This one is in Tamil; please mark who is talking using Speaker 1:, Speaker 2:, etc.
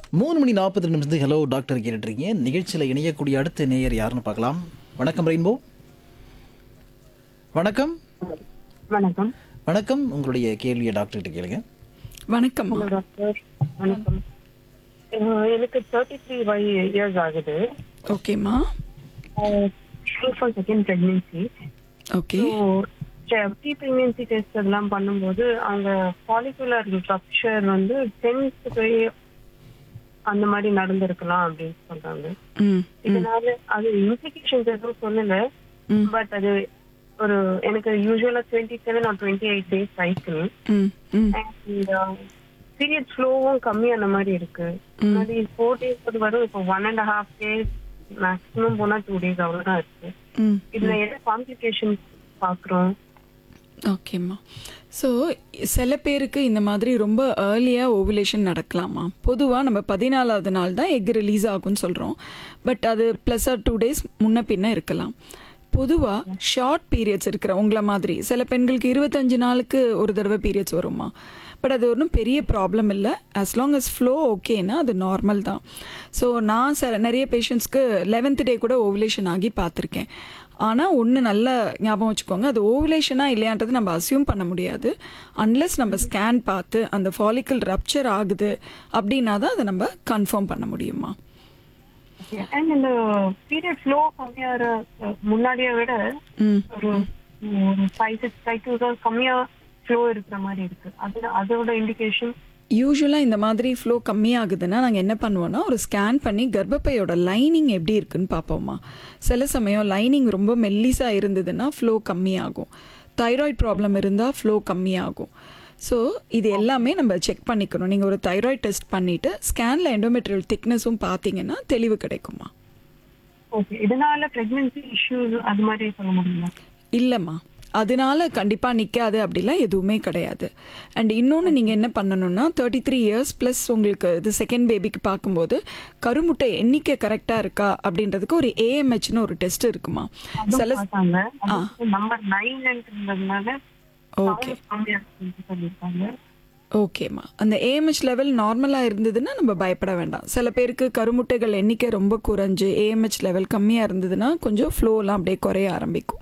Speaker 1: மூணு மணி நாற்பது நிமிஷத்துக்கு ஹலோ டாக்டர் கேட்டுருக்கீங்க நிகழ்ச்சியில் இணையக்கூடிய அடுத்த நேயர் யாருன்னு பார்க்கலாம் வணக்கம் ரெயின்போ வணக்கம்
Speaker 2: வணக்கம்
Speaker 1: வணக்கம் உங்களுடைய கேள்வியை டாக்டர்கிட்ட கேளுங்க
Speaker 3: வணக்கம்
Speaker 2: ஹலோ டாக்டர் வணக்கம் அஹ் எனக்கு தேர்ட்டி த்ரீ ஃபைவ் இயர்ஸ் ஆகுது
Speaker 3: ஓகேம்மா
Speaker 2: for second pregnancy
Speaker 3: okay
Speaker 2: pre pregnancy test எல்லாம் பண்ணும்போது அவங்க ஃபாலிகுலர் ஸ்ட்ரக்சர் வந்து டென்த் அந்த மாதிரி நடந்திருக்கலாம் அப்படின்னு சொல்றாங்க
Speaker 3: ம்
Speaker 2: இதனால அது இம்ப்ளிகேஷன்ஸ் எதுவும் சொல்லல
Speaker 3: ம்.
Speaker 2: பட் அது ஒரு எனக்கு usually twenty seven or twenty eight days cycle
Speaker 3: ம் ம்
Speaker 2: பீரியட் ஃப்ளோவும் கம்மியான மாதிரி இருக்கு முன்னாடி ஃபோர் டேஸ் வரும் இப்போ one and half days maximum போனா டூ டேஸ் அவ்வளவுதான் இருக்கு
Speaker 3: ம்
Speaker 2: இதுல என்ன காம்ப்ளிகேஷன் பாக்குறோம்
Speaker 3: ஓகேம்மா ஸோ சில பேருக்கு இந்த மாதிரி ரொம்ப ஏர்லியாக ஓவுலேஷன் நடக்கலாமா பொதுவாக நம்ம பதினாலாவது நாள் தான் எக் ரிலீஸ் ஆகும்னு சொல்கிறோம் பட் அது ப்ளஸ் ஆர் டூ டேஸ் முன்ன பின்ன இருக்கலாம் பொதுவாக ஷார்ட் பீரியட்ஸ் இருக்கிற உங்களை மாதிரி சில பெண்களுக்கு இருபத்தஞ்சு நாளுக்கு ஒரு தடவை பீரியட்ஸ் வருமா பட் அது ஒன்றும் பெரிய ப்ராப்ளம் இல்லை as long as ஃப்ளோ ஓகேனா அது நார்மல் தான் ஸோ நான் சில நிறைய பேஷண்ட்ஸ்க்கு லெவன்த் டே கூட ஓவுலேஷன் ஆகி பார்த்துருக்கேன் ஆனால் ஒன்று நல்லா ஞாபகம் வச்சுக்கோங்க அது ஓவுலேஷனா இல்லையான்றது நம்ம அசியூம் பண்ண முடியாது அன்லெஸ் நம்ம ஸ்கேன் பார்த்து அந்த ஃபாலிக்கல் ரப்ச்சர் ஆகுது அப்படின்னா தான் அதை நம்ம கன்ஃபார்ம் பண்ண முடியுமா
Speaker 2: அண்ட் இந்த பீரியட் ஃப்ளோ கம்மியாகிற முன்னாடியை விட
Speaker 3: ம்
Speaker 2: ஒரு ஒரு ஃபைவ் சிக்ஸ் சைக்கிள்ஸ் தான் கம்மியா ஃப்ளோ இருக்கிற மாதிரி இருக்கு அது அதோட இண்டிகேஷன்
Speaker 3: யூஸ்வலாக இந்த மாதிரி ஃப்ளோ கம்மியாகுதுன்னா நாங்கள் என்ன பண்ணுவோம்னா ஒரு ஸ்கேன் பண்ணி கர்ப்பப்பையோட லைனிங் எப்படி இருக்குன்னு பார்ப்போமா சில சமயம் லைனிங் ரொம்ப மெல்லிஸாக இருந்ததுன்னா ஃப்ளோ கம்மியாகும் தைராய்டு ப்ராப்ளம் இருந்தால் ஃப்ளோ கம்மியாகும் ஸோ இது எல்லாமே நம்ம செக் பண்ணிக்கணும் நீங்கள் ஒரு தைராய்டு டெஸ்ட் பண்ணிவிட்டு ஸ்கேனில் எண்டோமெட்ரியல் திக்னஸும் பார்த்தீங்கன்னா தெளிவு கிடைக்குமா
Speaker 2: ஓகே இதனால பிரெக்னன்சி இஷ்யூஸ் அது மாதிரி சொல்ல முடியுமா
Speaker 3: இல்லைம்மா அதனால கண்டிப்பாக நிற்காது அப்படிலாம் எதுவுமே கிடையாது அண்ட் இன்னொன்று நீங்கள் என்ன பண்ணணும்னா தேர்ட்டி த்ரீ இயர்ஸ் ப்ளஸ் உங்களுக்கு இது செகண்ட் பேபிக்கு பார்க்கும்போது கருமுட்டை எண்ணிக்கை கரெக்டாக இருக்கா அப்படின்றதுக்கு ஒரு ஏஎம்ஹெச்னு ஒரு டெஸ்ட் இருக்குமா சில
Speaker 2: பார்த்தாங்க நம்பர் நைன்ன்றதுனால
Speaker 3: ஓகே
Speaker 2: கம்மியா இருக்குன்னு சொல்லியிருக்காங்க
Speaker 3: ஓகேம்மா அந்த ஏஎம்ஹெச் லெவல் நார்மலாக இருந்ததுன்னா நம்ம பயப்பட வேண்டாம் சில பேருக்கு கருமுட்டைகள் எண்ணிக்கை ரொம்ப குறைஞ்சு ஏஎம்ஹெச் லெவல் கம்மியாக இருந்ததுன்னா கொஞ்சம் ஃப்ளோலாம் அப்படியே குறைய ஆரம்பிக்கும்